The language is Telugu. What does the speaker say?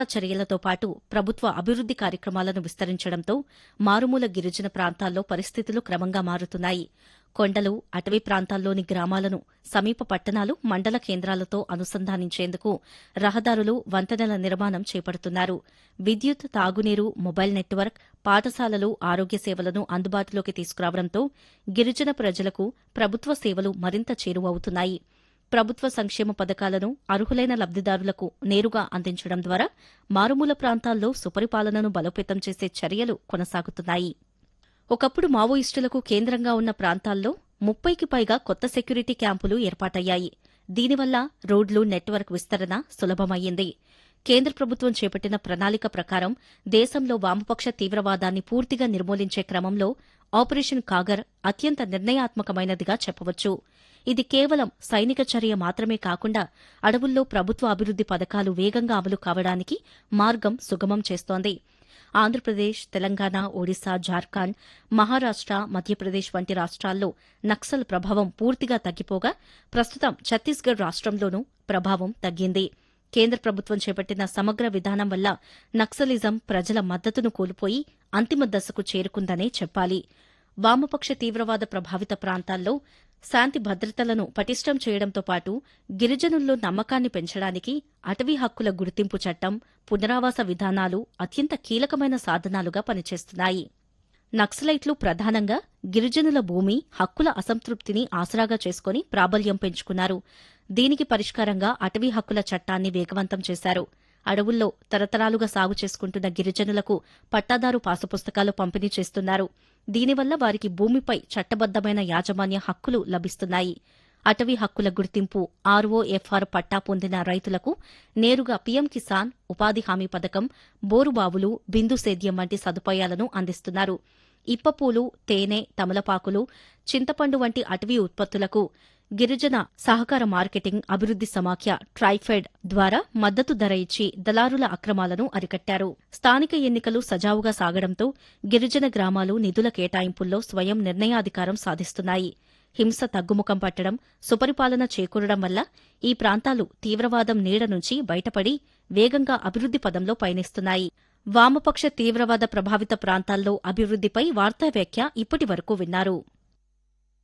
చర్యలతో పాటు ప్రభుత్వ అభివృద్ది కార్యక్రమాలను విస్తరించడంతో మారుమూల గిరిజన ప్రాంతాల్లో పరిస్థితులు క్రమంగా మారుతున్నాయి కొండలు అటవీ ప్రాంతాల్లోని గ్రామాలను సమీప పట్టణాలు మండల కేంద్రాలతో అనుసంధానించేందుకు రహదారులు వంతెనల నిర్మాణం చేపడుతున్నారు విద్యుత్ తాగునీరు మొబైల్ నెట్వర్క్ పాఠశాలలు ఆరోగ్య సేవలను అందుబాటులోకి తీసుకురావడంతో గిరిజన ప్రజలకు ప్రభుత్వ సేవలు మరింత చేరువవుతున్నాయి ప్రభుత్వ సంక్షేమ పథకాలను అర్హులైన లబ్దిదారులకు నేరుగా అందించడం ద్వారా మారుమూల ప్రాంతాల్లో సుపరిపాలనను బలోపేతం చేసే చర్యలు కొనసాగుతున్నాయి ఒకప్పుడు మావోయిస్టులకు కేంద్రంగా ఉన్న ప్రాంతాల్లో ముప్పైకి పైగా కొత్త సెక్యూరిటీ క్యాంపులు ఏర్పాటయ్యాయి దీనివల్ల రోడ్లు నెట్వర్క్ విస్తరణ సులభమయ్యింది కేంద్ర ప్రభుత్వం చేపట్టిన ప్రణాళిక ప్రకారం దేశంలో వామపక్ష తీవ్రవాదాన్ని పూర్తిగా నిర్మూలించే క్రమంలో ఆపరేషన్ కాగర్ అత్యంత నిర్ణయాత్మకమైనదిగా చెప్పవచ్చు ఇది కేవలం సైనిక చర్య మాత్రమే కాకుండా అడవుల్లో ప్రభుత్వ అభివృద్ది పథకాలు వేగంగా అమలు కావడానికి మార్గం సుగమం చేస్తోంది ఆంధ్రప్రదేశ్ తెలంగాణ ఒడిశా జార్ఖండ్ మహారాష్ట మధ్యప్రదేశ్ వంటి రాష్ట్రాల్లో నక్సల్ ప్రభావం పూర్తిగా తగ్గిపోగా ప్రస్తుతం ఛత్తీస్గఢ్ రాష్ట్రంలోనూ ప్రభావం తగ్గింది కేంద్ర ప్రభుత్వం చేపట్టిన సమగ్ర విధానం వల్ల నక్సలిజం ప్రజల మద్దతును కోల్పోయి అంతిమ దశకు చేరుకుందనే చెప్పాలి వామపక్ష తీవ్రవాద ప్రభావిత ప్రాంతాల్లో శాంతి భద్రతలను పటిష్టం చేయడంతో పాటు గిరిజనుల్లో నమ్మకాన్ని పెంచడానికి అటవీ హక్కుల గుర్తింపు చట్టం పునరావాస విధానాలు అత్యంత కీలకమైన సాధనాలుగా పనిచేస్తున్నాయి నక్సలైట్లు ప్రధానంగా గిరిజనుల భూమి హక్కుల అసంతృప్తిని ఆసరాగా చేసుకుని ప్రాబల్యం పెంచుకున్నారు దీనికి పరిష్కారంగా అటవీ హక్కుల చట్టాన్ని వేగవంతం చేశారు అడవుల్లో తరతరాలుగా సాగు చేసుకుంటున్న గిరిజనులకు పట్టాదారు పాసుపుస్తకాలు పంపిణీ చేస్తున్నారు దీనివల్ల వారికి భూమిపై చట్టబద్దమైన యాజమాన్య హక్కులు లభిస్తున్నాయి అటవీ హక్కుల గుర్తింపు ఆర్ఓఎఫ్ఆర్ పట్టా పొందిన రైతులకు నేరుగా పీఎం కిసాన్ ఉపాధి హామీ పథకం బోరుబావులు బిందు సేద్యం వంటి సదుపాయాలను అందిస్తున్నారు ఇప్పపూలు తేనె తమలపాకులు చింతపండు వంటి అటవీ ఉత్పత్తులకు గిరిజన సహకార మార్కెటింగ్ అభివృద్ది సమాఖ్య ట్రైఫెడ్ ద్వారా మద్దతు ధర ఇచ్చి దళారుల అక్రమాలను అరికట్టారు స్థానిక ఎన్నికలు సజావుగా సాగడంతో గిరిజన గ్రామాలు నిధుల కేటాయింపుల్లో స్వయం నిర్ణయాధికారం సాధిస్తున్నాయి హింస తగ్గుముఖం పట్టడం సుపరిపాలన చేకూరడం వల్ల ఈ ప్రాంతాలు తీవ్రవాదం నీడ నుంచి బయటపడి వేగంగా అభివృద్ది పదంలో పయనిస్తున్నాయి వామపక్ష తీవ్రవాద ప్రభావిత ప్రాంతాల్లో అభివృద్దిపై వార్తా వ్యాఖ్య ఇప్పటి వరకు విన్నారు